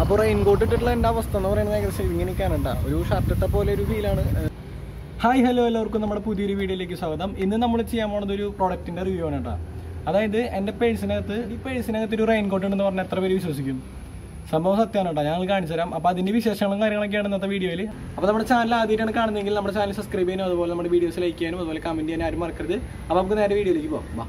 അപ്പോൾ rain coat ഇട്ടിട്ടുള്ള എൻ്റെ അവസ്ഥ എന്ന് പറയുന്നത് ഏകദേശം ഇങ്ങനെയൊക്കെയാണ് കേട്ടോ ഒരു ഷർട്ട് ഇട്ട പോലെ ഒരു ഫീലാണ് ഹായ് ഹലോ എല്ലാവർക്കും നമ്മുടെ പുതിയൊരു വീഡിയോയിലേക്ക് സ്വാഗതം ഇന്ന് നമ്മൾ ചെയ്യാൻ പോണത് ഒരു പ്രോഡക്റ്റിന്റെ റിവ്യൂ ആണ് കേട്ടോ അതായത് എൻ്റെ പേഴ്സിനകത്ത് ഈ പേഴ്സിനകത്ത് ഒരു റെയിൻ കോട്ട് ഉണ്ടെന്ന് പറഞ്ഞാൽ എത്ര പേര് വിശ്വസിക്കും സംഭവം സത്യമാണ് കേട്ടോ ഞങ്ങൾ കാണിച്ചു തരാം അപ്പോൾ അതിന്റെ വിശേഷങ്ങളും കാര്യങ്ങളൊക്കെയാണ് ഇന്നത്തെ വീഡിയോയിൽ അപ്പോൾ നമ്മുടെ ചാനൽ ആദ്യമായിട്ടാണ് കാണുന്നതെങ്കിൽ നമ്മുടെ ചാനൽ സബ്സ്ക്രൈബ് ചെയ്യാനും അതുപോലെ നമ്മുടെ വീഡിയോസ് ലൈക്ക് ചെയ്യാനും അതുപോലെ കമന്റ് ചെയ്യാനും ആരും മറക്കരുത് അപ്പോൾ നമുക്ക് നേരെ വീഡിയോയിലേക്ക് പോകാം വാ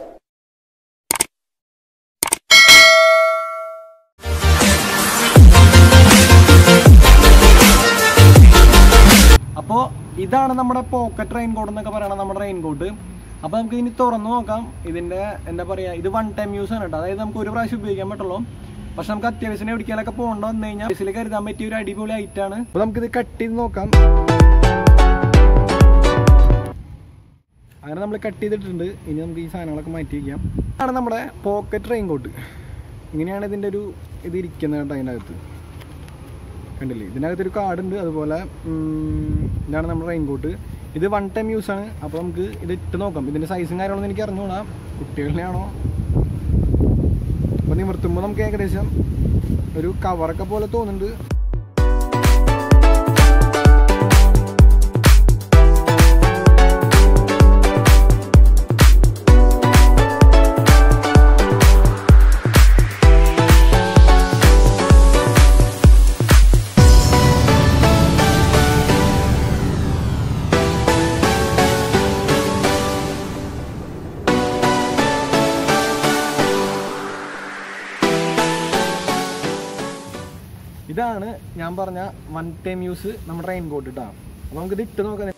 അപ്പോൾ ഇതാണ് നമ്മുടെ പോക്കറ്റ് റെയിൻ കോട്ട് എന്നൊക്കെ പറയണത് നമ്മുടെ റെയിൻ കോട്ട് അപ്പോൾ നമുക്ക് ഇനി തുറന്നു നോക്കാം ഇതിന്റെ എന്താ പറയാ ഇത് വൺ ടൈം യൂസ് ആണ് കേട്ടോ അതായത് നമുക്ക് ഒരു പ്രാവശ്യം ഉപയോഗിക്കാൻ പറ്റുള്ളൂ പക്ഷെ നമുക്ക് അത്യാവശ്യം എവിടേക്കാലൊക്കെ പോകേണ്ട വന്നു കഴിഞ്ഞാൽ ബസ്സിൽ കരുതാൻ പറ്റിയ ഒരു അടിപൊളി ഐറ്റം ആണ് അപ്പോൾ നമുക്കിത് കട്ട് ചെയ്ത് നോക്കാം അങ്ങനെ നമ്മൾ കട്ട് ചെയ്തിട്ടുണ്ട് ഇനി നമുക്ക് ഈ സാധനങ്ങളൊക്കെ മാറ്റി വയ്ക്കാം ഇതാണ് നമ്മുടെ പോക്കറ്റ് റെയിൻ കോട്ട് ഇങ്ങനെയാണ് ഇതിൻ്റെ ഒരു ഇത് ഇരിക്കുന്നത് കേട്ടോ അതിൻ്റെ അകത്ത് കണ്ടില്ലേ ഇതിനകത്തൊരു കാർഡ് ഉണ്ട് അതുപോലെ ഉം, ഇതാണ് നമ്മുടെ റെയിൻ കോട്ട് ഇത് വൺ ടൈം യൂസ് ആണ് അപ്പോൾ നമുക്ക് ഇത് ഇട്ട് നോക്കാം ഇതിൻ്റെ സൈസും കാര്യങ്ങളൊന്നും എനിക്ക് അറിഞ്ഞുകൂടാ കുട്ടികളിലാണോ അപ്പോൾ നിവർത്തുമ്പോൾ നമുക്ക് ഏകദേശം ഒരു കവറൊക്കെ പോലെ തോന്നുന്നുണ്ട് ഇതാണ് ഞാൻ പറഞ്ഞ വൺ ടൈം യൂസ് നമ്മുടെ റെയിൻ കോട്ട് ഇട്ടാ അപ്പോൾ നമുക്കിത് ഇട്ട് നോക്കാം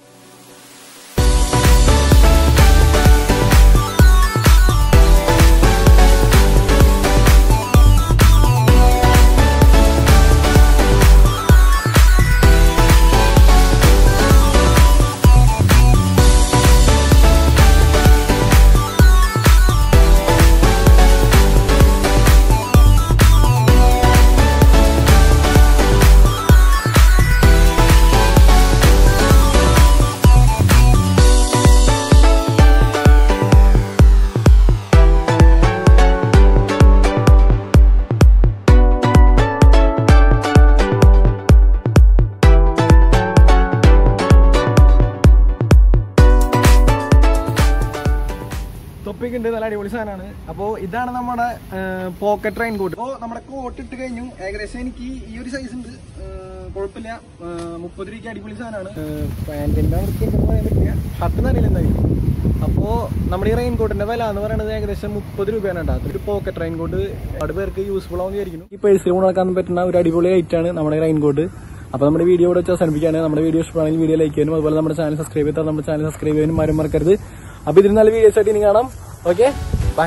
തൊപ്പിക്ക് ഉണ്ട് നല്ല അടിപൊളി സാധനമാണ് അപ്പോൾ ഇതാണ് നമ്മുടെ പോക്കറ്റ് റെയിൻ കോട്ട് അപ്പോൾ നമ്മുടെ കോട്ട് ഇട്ട് കഴിഞ്ഞു ഏകദേശം എനിക്ക് ഈ ഒരു സൈസ് ഉണ്ട് ഏഹ്, കുഴപ്പമില്ല ഏഹ്, മുപ്പത് രൂപയ്ക്ക് അടിപൊളി സാധനമാണ് പാൻറ്റിൻ്റെ വൃത്തി ഉണ്ടെന്ന് പറയാൻ പറ്റില്ല ഷർട്ട് നനയില്ല എന്തായാലും അപ്പോൾ നമ്മുടെ ഈ റെയിൻ കോട്ടിന്റെ വില എന്ന് പറയുന്നത് ഏകദേശം മുപ്പത് രൂപയാണ് കേട്ടോ ഒരു പോക്കറ്റ് റെയിൻ കോട്ട് ഒരുപാട് പേർക്ക് യൂസ്ഫുൾ ആവുമെന്ന് വിചാരിക്കുന്നു ഈ പേഴ്സിൽ കൊണ്ടുനടക്കാൻ പറ്റുന്ന ഒരു അടിപൊളി ഐറ്റം ആണ് നമ്മുടെ റെയിൻ കോട്ട് അപ്പോൾ നമ്മുടെ വീഡിയോ ഇവിടെ വെച്ച് അവസാനിപ്പിക്കാണ് നമ്മുടെ വീഡിയോ ഇഷ്ടമാണെങ്കിൽ വീഡിയോ ലൈക്ക് ചെയ്യാനും അതുപോലെ നമ്മുടെ ചാനൽ സബ്സ്ക്രൈബ് ചെയ്താൽ നമ്മുടെ ചാനൽ സബ്സ്ക്രൈബ് ചെയ്യാനും ആരും മറക്കരുത് അപ്പോൾ ഇതിന് നല്ല വീഡിയോസ് ആയിട്ട് ഇനി കാണാം ഓക്കെ ബൈ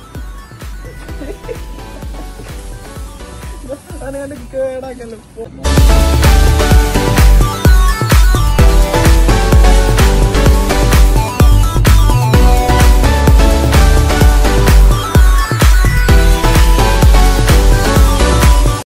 കേടാക്കല്ലോ